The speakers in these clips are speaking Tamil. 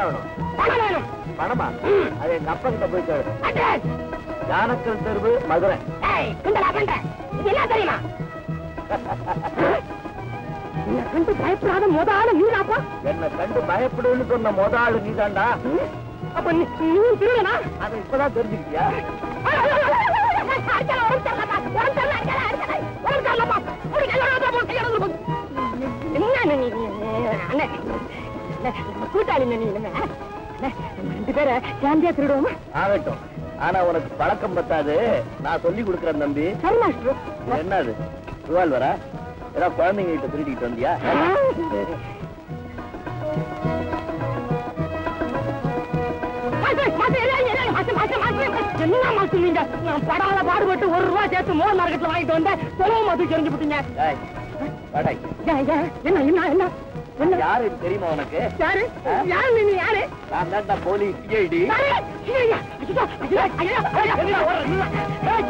வேணும் பணம் வேணும் பணமா அது எங்க அப்பா கிட்ட போய் கேளு அட்ரஸ் யானக்கல் தெருவு மதுரை ஏய் கிண்டலா பண்ற இது என்ன தெரியுமா என்ன கண்டு பயப்படாத முத ஆளு நீதாப்பா என்னை கண்டு பயப்படுன்னு சொன்ன முத ஆளு நீதான்டா அப்ப நீ நீ திருடனா அதை இப்பதான் தெரிஞ்சுக்கிட்டியா கூட்டாளி நீ நம்ம ரெண்டு பேரை சேர்ந்தே திருடுவோமா ஆகட்டும் ஆனா உனக்கு பழக்கம் பத்தாது நான் சொல்லி கொடுக்குறேன் தம்பி சரி மாஸ்டர் இது என்னது ரிவால்வரா ஏதாவது குழந்தைங்க கிட்ட திருடிட்டு வந்தியா என்ன மாசம் நீங்க நான் படாத பாடுபட்டு ஒரு ரூபா சேர்த்து மோர் மார்க்கெட்ல வாங்கிட்டு வந்தேன் தொலைவு மது தெரிஞ்சு விட்டீங்க ஏய், வாடா இங்க. ஏன், ஏன், என்ன என்ன என்ன என்ன யாரு இது தெரியுமா உனக்கு யாரு யாரு நீ யாரு நான் தான்டா போலீஸ் சிஐடி யாரு? ஐயா, ஐயா, ஐயா, ஐயா, ஐயா, ஐயா, ஐயா, ஏய்,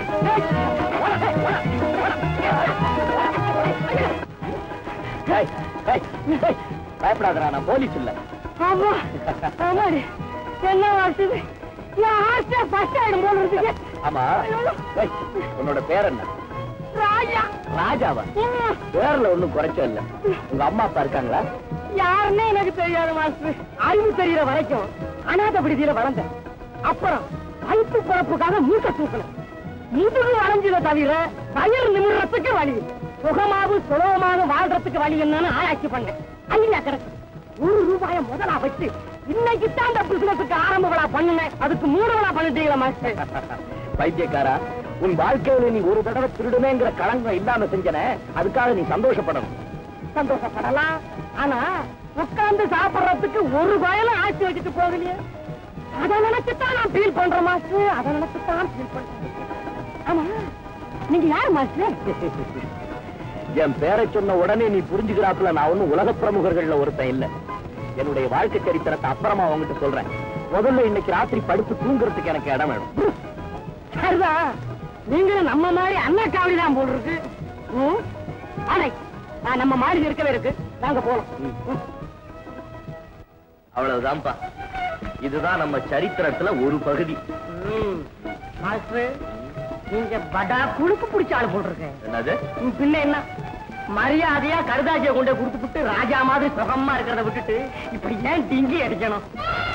ஏய், பயப்படாதடா நான் போலீஸ் இல்ல ஆமா ஆமாடி என்ன வாசுது என் ஆசை ஃபர்ஸ்ட் ஆயிடும் போல இருக்கு ஆமா ஏய், உன்னோட பேர் என்ன ராஜா ராஜாவா ம், பேர்ல ஒண்ணும் குறைச்ச இல்ல உங்க அம்மா அப்பா இருக்காங்களா யாருன்னே எனக்கு தெரியாது மாஸ்டர் அறிவு தெரியற வரைக்கும் அநாத விடுதியில வளர்ந்தேன் அப்புறம் வயிற்று பிறப்புக்காக மூக்க தூக்கணும் முதுகு வளைஞ்சதை தவிர வயிறு நிமிடத்துக்கு வழி சுகமாவு சுலபமாக வாழ்றதுக்கு வழி என்னன்னு ஆராய்ச்சி பண்ணேன் ஐயா கிடக்கு ஒரு ரூபாய முதலா வச்சு இன்னைக்கு தான் அந்த பிசினஸுக்கு ஆரம்ப விழா பண்ணுனேன் அதுக்கு மூணு விழா பண்ணிட்டீங்களா மாஸ்டர் பைத்தியக்காரா உன் வாழ்க்கையில நீ ஒரு தடவை திருடுமேங்கிற களங்கம் இல்லாம செஞ்சன அதுக்காக நீ சந்தோஷப்படணும் சந்தோஷப்படலாம் ஆனா உட்கார்ந்து சாப்பிடுறதுக்கு ஒரு பயனும் ஆட்சி வச்சுட்டு போகலையே அதை நினைச்சுதான் நான் ஃபீல் பண்றேன் மாஸ்டர் அதை நினைச்சுதான் ஃபீல் பண்றேன் ஆமா நீங்க யார் மாஸ்டர் என் பேரை சொன்ன உடனே நீ புரிஞ்சுக்கிறாப்புல நான் ஒண்ணும் உலக பிரமுகர்கள்ல ஒருத்தன் இல்ல என்னுடைய வாழ்க்கை சரித்திரத்தை அப்புறமா உங்ககிட்ட சொல்றேன் முதல்ல இன்னைக்கு ராத்திரி படுத்து தூங்குறதுக்கு எனக்கு இடம் வேணும் சரிதான் நீங்களும் நம்ம மாதிரி அண்ணா காவடி தான் போல் இருக்கு ம்? அடை நான் நம்ம மாடி இருக்கவே இருக்கு நாங்க போலாம் ம். அவ்வளவுதான்ப்பா இதுதான் நம்ம சரித்திரத்துல ஒரு பகுதி ம். மாஸ்டர் நீங்க படா குழுக்கு பிடிச்ச ஆளு போல் இருக்கு என்னது உன் பின்ன என்ன மரியாதையா கருதாஜிய கொண்டு கொடுத்துட்டு ராஜா மாதிரி சுகமா இருக்கிறத விட்டுட்டு இப்படி ஏன் டிங்கி அடிக்கணும்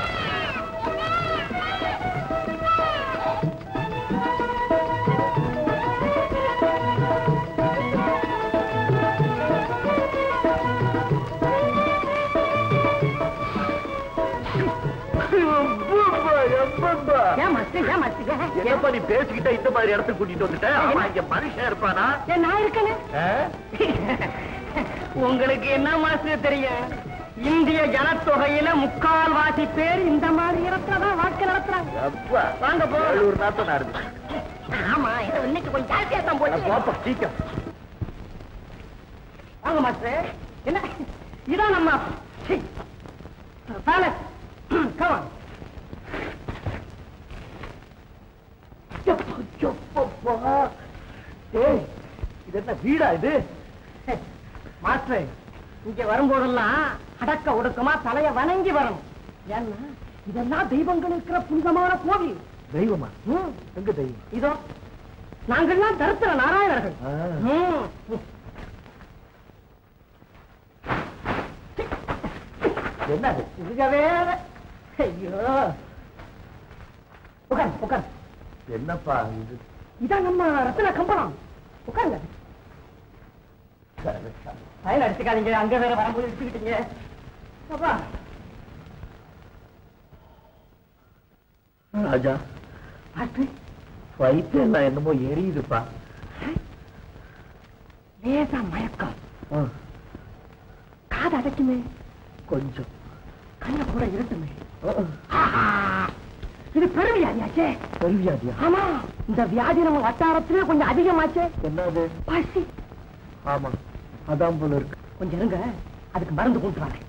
ஏன் மாஸ்டர் ஏன் மாஸ்டர் ஏன்? என்னப்பா நீ பேசிக்கிட்ட இந்த மாதிரி இடத்துக்கு கூட்டிட்டு வந்துட்ட ஆமா இங்க மனுஷன் இருப்பானா ஏன் நான் இருக்கேனே ஆ? உங்களுக்கு என்ன மாஸ்டர் தெரியும் இந்திய ஜனத்தொகையில முக்கால் வாசி பேர் இந்த மாதிரி இடத்துல தான் வாழ்க்கை நடத்துறாங்க அப்பா வாங்க போலாம். ஏழூர் நாத்தம் இருக்கு ஆமா இது இன்னைக்கு கொஞ்சம் ஜாஸ்தியா தான் போச்சு போப்பா சீக்கிரம் வாங்க மாஸ்டர் என்ன இதான் நம்ம பேலஸ் கமான் ஏய் இது என்ன வீடா இது மாஸ்டர் இங்க வரும்போதெல்லாம் அடக்க ஒடுக்கமா தலைய வணங்கி வரணும் ஏன்னா இதெல்லாம் தெய்வங்கள் இருக்கிற புனிதமான கோவில் தெய்வமா ம், எங்க தெய்வம் இதோ நாங்கள்லாம் தரித்திர நாராயணர்கள் ஆ. ம். என்னது இதுக வேற ஐயோ உட்கார் உட்கார் என்னப்பா இது இதான் நம்ம ரத்தின கம்பளம் உட்காருங்க பயன் அடிச்சுக்காதீங்க அங்க வேற வரும்போது எடுத்துக்கிட்டீங்க அப்பா ராஜா மாஸ்டர் வயிற்று எல்லாம் என்னமோ எரியுதுப்பா லேசா மயக்கம் ஆ, காது அடைக்குமே கொஞ்சம் கண்ண கூட இருட்டுமே ஆ, ஆஹா! இது பெருவியாதியாச்சே பெருவியாதியா ஆமா இந்த வியாதி நம்ம வட்டாரத்திலே கொஞ்சம் அதிகமாச்சே என்னது பசி ஆமா அதான் போல இருக்கு கொஞ்சம் இருங்க அதுக்கு மருந்து கொண்டு வரேன்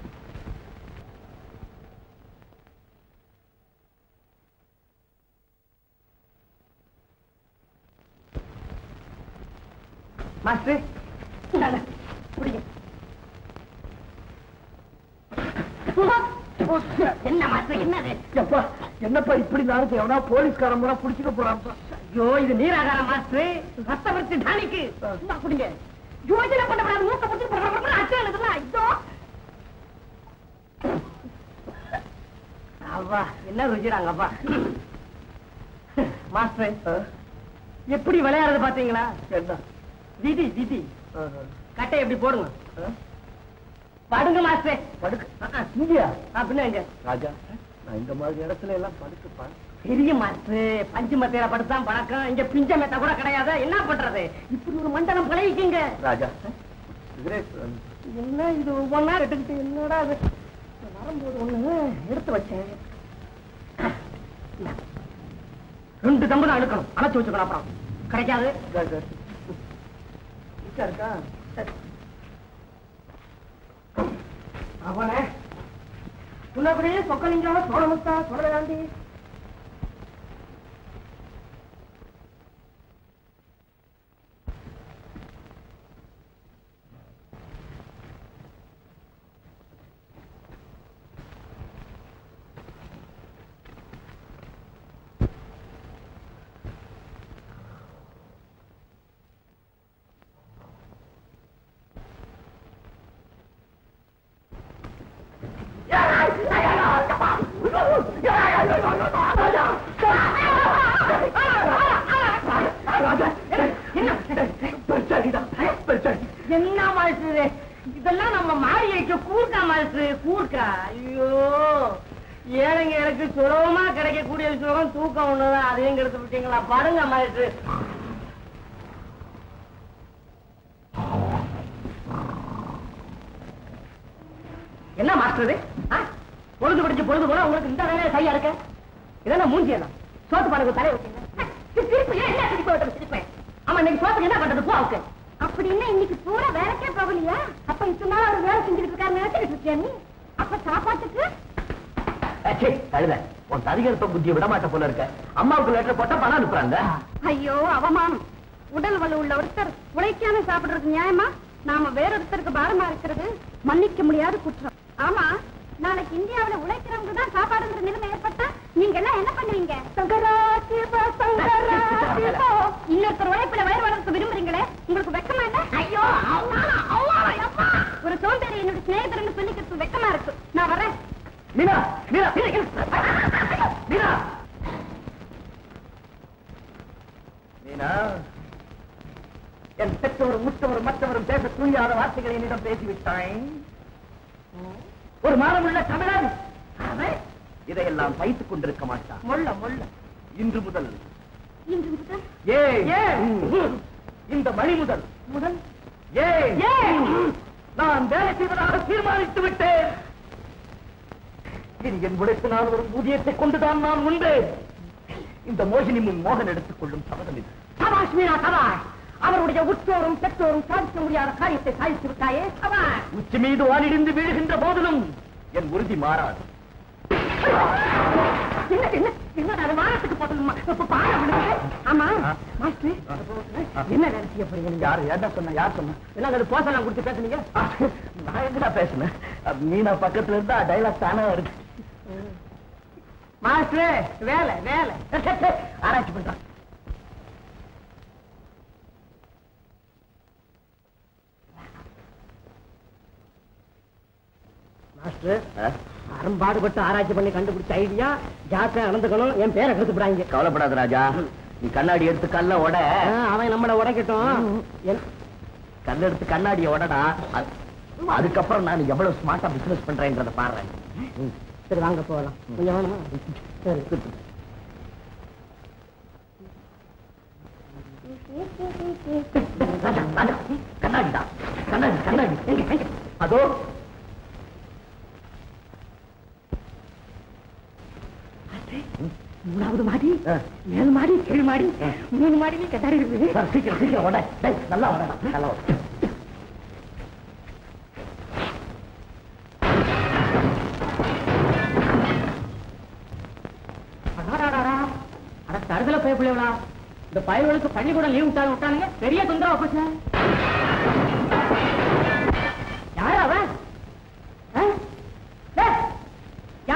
மாஸ்டர் இந்தாங்க, குடிங்க என்ன மாஸ்டர் என்னது எப்பா என்னப்பா இப்படி நாளைக்கு எவனா போலீஸ்காரன் கூட புடிச்சுக்க போறான்ப்பா ஐயோ இது நீராகார மாஸ்டர் ரத்த வரிச்சு டானிக்கு சும்மா குடிங்க யோசனை பண்ணக்கூடாது மூக்க பிடிச்சி அச்சம் எழுதுல ஐயோ அப்பா என்ன ருச்சிடாங்க அப்பா மாஸ்டர் எப்படி விளையாடுறது பாத்தீங்களா என்ன விதி விதி கட்டை எப்படி போடுங்க படுங்க மாஸ்டர் படுக்க இங்கயா அப்படின்னா எங்க ராஜா நான் இந்த மாதிரி இடத்துல எல்லாம் படுத்துப்பா பெரிய மாஸ்டர் பஞ்சு மத்தையில படுத்தான் பழக்கம் இங்க பிஞ்ச மெத்த கூட கிடையாது என்ன பண்றது இப்படி ஒரு மண்டலம் பழகிக்கீங்க ராஜா சிகரெட் என்ன இது ஒவ்வொன்னா எடுத்துக்கிட்டு என்னடா அது வரும்போது ஒண்ணு எடுத்து வச்சேன் இந்தா. ரெண்டு தம்பு தான் எடுக்கணும் அணைச்சு வச்சுக்கணும் அப்புறம் கிடைக்காது இருக்கா அவனே புள்ளபடியே சொக்கலிங்கம் சோழமுத்தா சோழகாந்தி என்ன மாசு இதெல்லாம் நம்ம மாரியைக்கு கூர்க்கா மாசு கூர்க்கா ஐயோ ஏழைங்க எனக்கு சுலபமா கிடைக்கக்கூடிய சுகம் தூக்கம் ஒண்ணுதான் அதையும் கெடுத்து விட்டீங்களா பாருங்க மாசு என்ன மாஸ்டர் இது ஆ? பொழுது படிச்சு பொழுது போனா உங்களுக்கு இந்த வேலையை சரியா இருக்க இதெல்லாம் மூஞ்சி என்ன சோத்து பாருங்க தலையை வச்சீங்க திருப்பி ஏன் என்ன திருப்பி விட்டு திருப்பேன் ஆமா இன்னைக்கு சோத்துக்கு என்ன பண்றது போ அவருக்கு அப்படின்னா இன்னைக்கு பூரா வேலைக்கே போகலையா அப்ப இத்தனை நாள் அவர் வேலை செஞ்சுட்டு இருக்காரு நினைச்சிட்டு இருக்கியா நீ அப்ப சாப்பாட்டுக்கு சே கழுத உன் ததிகரத்த புத்தியை விட மாட்ட போல இருக்க அம்மாவுக்கு லெட்டர் போட்டா பணம் அனுப்புறாங்க ஐயோ அவமானம் உடல் வலு உள்ள ஒருத்தர் உழைக்காம சாப்பிடுறது நியாயமா நாம வேறொருத்தருக்கு பாரமா இருக்கிறது மன்னிக்க முடியாத குற்றம் ஆமா நாளைக்கு இந்தியாவுல உழைக்கிறவங்க தான் சாப்பாடுங்கிற நிலைமை ஏற்பட்டா நீங்க எல்லாம் என்ன பண்ணுவீங்க இன்னொருத்தர் உழைப்புல வயிறு வளர்க்க விரும்புறீங்களே உங்களுக்கு வெக்கமா இல்ல ஐயோ ஒரு சோம்பேறி என்னோட சிநேகிதர்னு சொல்லிக்கிறது வெக்கமா இருக்கு நான் வரேன் மீனா மீனா மீனா மீனா என் பெற்றோர் முற்றவர் மற்றவரும் பேச துணியாத வார்த்தைகளை என்னிடம் பேசிவிட்டாய் ஒரு மானமுள்ள தமிழன் அவன் இதையெல்லாம் சகித்துக் கொண்டிருக்க மாட்டான் முள்ள முள்ள இன்று முதல் இன்று முதல் ஏ ஏன்? இந்த மணி முதல் முதல் ஏ ஏன்? நான் வேலை செய்வதாக தீர்மானித்து விட்டேன் இனி என் உழைப்பினால் வரும் ஊதியத்தை கொண்டுதான் நான் உண்டேன் இந்த மோகினி முன் மோகன் எடுத்துக் கொள்ளும் சபதம் இது சபாஷ் மீனா சபாஷ் அவருடைய உற்றோரும் பெற்றோரும் சாதிக்க முடியாத காரியத்தை சாதித்து விட்டாயே சபாஷ் உச்சி மீது வானிடிந்து வீழுகின்ற போதிலும் என் உறுதி மாறாது என்ன என்ன என்ன அது வானத்துக்கு போட்டதுமா இப்ப பாட விடுங்க ஆமா ஆ. மாஸ்டர் என்ன வேலை செய்ய போறீங்க நீங்க யார் என்ன சொன்ன யார் சொன்ன என்ன அது போசலாம் கொடுத்து பேசுனீங்க நான் எங்கடா பேசுனேன் மீனா பக்கத்துல இருந்தா டைலாக் தானே வருது மாஸ்டர் வேலை வேலை ஆராய்ச்சி பண்றான் மாஸ்டர் அரும்பாடுபட்டு ஆராய்ச்சி பண்ணி கண்டுபிடிச்ச ஐடியா ஜாக்கிரதை நடந்துக்கணும் என் பேரை கெடுத்துப்படாங்க கவலைப்படாத ராஜா நீ கண்ணாடி எடுத்து கல்ல உட அவன் நம்மள உடைக்கட்டும் என்- கல்ல எடுத்து கண்ணாடிய உடடா அது- அதுக்கப்புறம் நான் எவ்வளவு ஸ்மார்ட்டா பிசினஸ் பண்றேன்றத பாடுறேன் சரி வாங்க போகலாம் கொஞ்சம் வேணுமா சரி ராஜா, ராஜா, கண்ணாடி தான் கண்ணாடி கண்ணாடி எங்க, எங்க? அதோ மூணாவது மாடி ஆ. ஏழு மாடி ஏழு மாடி மூணு மாடியில கட்டாரி இருக்குது சார், சீக்கிரம் சீக்கிரம் உட டேய், நல்லா உட நல்லா உட அடாடாடாடா. அட தருதல போய் பிள்ளைகளா இந்த பயல்களுக்கு பள்ளிக்கூடம் லீவ் விட்டாலும் விட்டானுங்க பெரிய தொந்தரவு போச்சு யாரா அவன் ஆ? டேய்,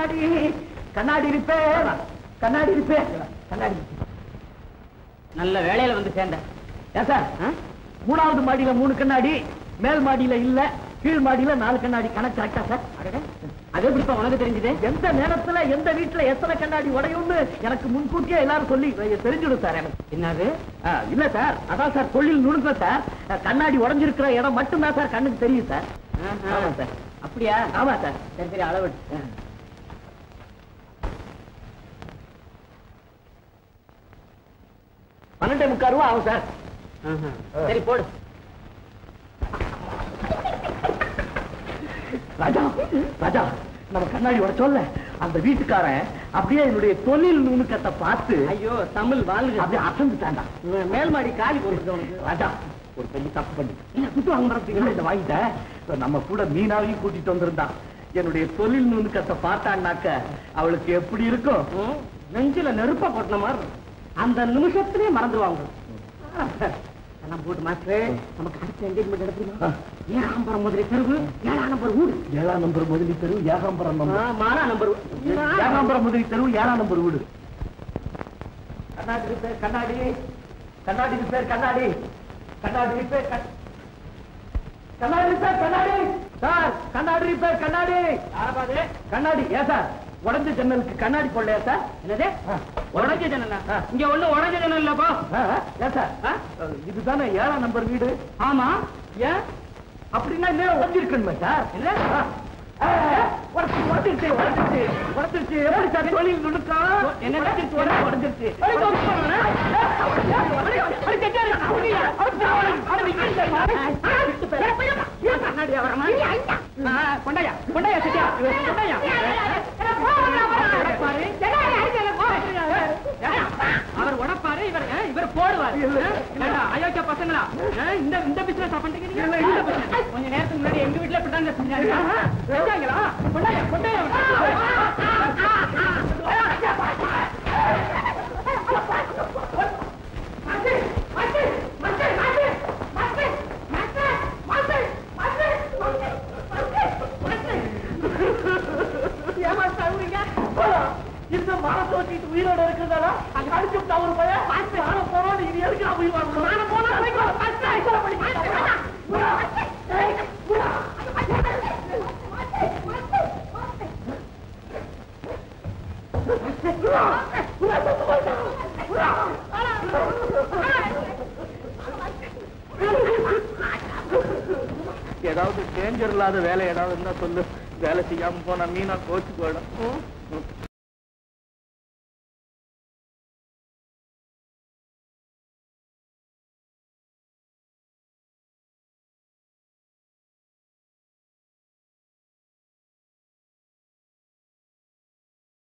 கண்ணாடி கண்ணாடி ரிப்பேர் கண்ணாடி ரிப்பேர் கண்ணாடி நல்ல வேலையில வந்து சேர்ந்தேன் ஏன் சார் மூணாவது மாடியில மூணு கண்ணாடி மேல் மாடியில இல்ல கீழ் மாடியில நாலு கண்ணாடி கணக்கு கரெக்டா சார் அது எப்படிப்பா உனக்கு தெரிஞ்சது எந்த நேரத்துல எந்த வீட்டுல எத்தனை கண்ணாடி உடையும்னு எனக்கு முன்கூட்டியே எல்லாரும் சொல்லி தெரிஞ்சுடும் சார் எனக்கு என்னது ஆ, இல்ல சார் அதான் சார் தொழில் நுணுங்க சார் கண்ணாடி உடைஞ்சிருக்கிற இடம் மட்டும்தான் சார் கண்ணுக்கு தெரியும் சார் ஆமா சார் அப்படியா ஆமா சார் சரி சரி அளவு பன்னெண்டே முக்கால் ரூபா ஆகும் சார் சரி போடு ராஜா ராஜா நம்ம கண்ணாடி உடைச்சோல்ல அந்த வீட்டுக்காரன் அப்படியே என்னுடைய தொழில் நுணுக்கத்தை பார்த்து ஐயோ தமிழ் வாழ்க அப்படியே அசந்துட்டான்டா மேல் மாடி காலி போடுறது உனக்கு ராஜா ஒரு பெரிய தப்பு பண்ணி இல்ல சுத்து வாங்குறதுக்கு இதை வாங்கிட்டேன் இப்ப நம்ம கூட மீனாவையும் கூட்டிட்டு வந்திருந்தான் என்னுடைய தொழில் நுணுக்கத்தை பார்த்தான்னாக்க அவளுக்கு எப்படி இருக்கும் ம், நெஞ்சில நெருப்ப போட்ட மாதிரி இருக்கும். அந்த நிமிஷத்திலே மறந்துடுவாங்க எல்லாம் போட்டு மாஸ்டர் நமக்கு அடுத்த என்கேஜ்மெண்ட் எடுத்துருமா ஏழாம்பரம் முதலி தெருவு ஏழாம் நம்பர் வீடு ஏழாம் நம்பர் முதலி தெரு ஏகாம்பரம் நம்பர் மாறா நம்பர் ஏகாம்பரம் முதலி தெரு ஏழாம் நம்பர் வீடு கண்ணாடி ரிப்பேர் கண்ணாடி கண்ணாடி ரிப்பேர் கண்ணாடி கண்ணாடி ரிப்பேர் கண்- கண்ணாடி ரிப்பேர் கண்ணாடி சார் கண்ணாடி ரிப்பேர் கண்ணாடி யாரபாது கண்ணாடி ஏன் சார் உடஞ்ச ஜன்னலுக்கு கண்ணாடி போடலையா சார் என்னது ஆ. உடஞ்ச ஜன்னலா ஆ. இங்க ஒண்ணு உடஞ்ச ஜன்னல் இல்லப்பா ஆ, ஆ, ஏன் சார் ஆ? இதுதானே ஏழாம் நம்பர் வீடு ஆமா ஏன் அப்படின்னா இன்னும் உடஞ்சிருக்கணுமே சார் இல்ல ஆ, உடச்சு, உடச்சிருச்சு, உடச்சிருச்சு, உடச்சிருச்சு. எப்படி சார் தொழில் நுணுக்கம்? என்ன? உடச்சிருச்சு, உடச்சு, உடச்சிருச்சு. அடி, தோத்து போறானே. அடி, அடி, கெட்டியாரு, புரியல. அடி, சாவடி, அடி, நிக்கிறீங்க. ஏன் கண்ணாடி அவரமா? ஆ, கொண்டாயா கொண்டாயா சத்யா கொண்டாயா உடைப்பாரு. அவர் உடப்பாரு இவர் ஆ, இவர் போடுவார் ஏண்டா, அயோக்கிய பசங்களா ஆ, இந்த இந்த பிசினஸ் பண்றீங்க நீங்க? இந்த business. கொஞ்ச நேரத்துக்கு முன்னாடி எங்க வீட்டுல இப்படிதாங்க செஞ்சாங்க செஞ்சாங்களா கொண்டாயா கொண்டாயா ஏம்மா தள்ளுறீங்க? போலாம். இந்த மரம் தோட்டிட்டு உயிரோட இருக்கிறதால அங்க அடிச்சு விட்டா ஒரு பையன் நானும் போறோம் இது எதுக்கு நான் உயிர் வாழணும் நானும் போனா ஏதாவது டேஞ்சர் இல்லாத வேலை ஏதாவது இருந்தா சொல்லு வேலை செய்யாம போனா மீனா கோச்சு போயிடும்